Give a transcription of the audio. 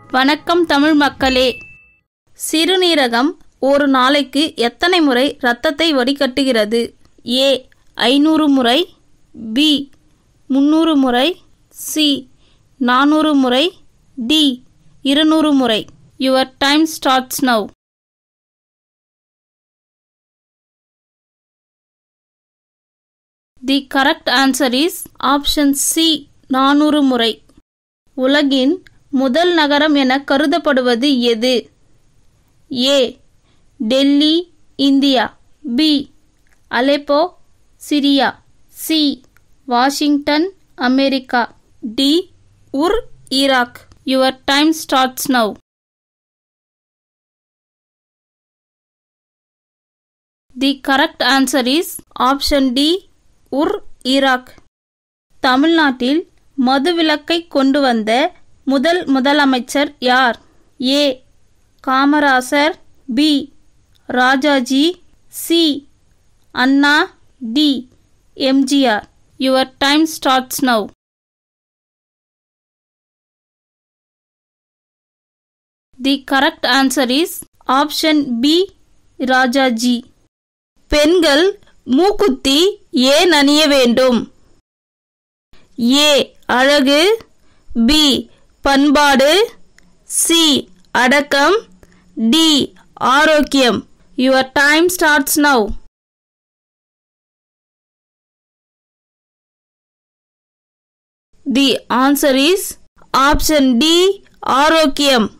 வணக்கம் தமிழ் மக்களே சிறுநீரகம் ஒரு நாளைக்கு எத்தனை முறை இரத்தத்தை வடிகட்டுகிறது ஏ ஐநூறு முறை பி முந்நூறு முறை சி நானூறு முறை டி இருநூறு முறை your time starts now the correct answer is option C நானூறு முறை உலகின் முதல் நகரம் என கருதப்படுவது எது A Delhi India B Aleppo Syria C Washington America D Ur Iraq your time starts now the correct answer is option D Ur Iraq தமிழ்நாட்டில் மதுவிலக்கை கொண்டு வந்த முதல் முதலமைச்சர் யார் A Kamarajar B Rajaji C Anna D MGR your time starts now the correct answer is option B Rajaji பெண்கள் மூக்குத்தி ஏன் அணிய வேண்டும் ஏ அழகு பி பண்பாடு சி அடக்கம் டி ஆரோக்கியம் your time starts now the answer is option D ஆரோக்கியம்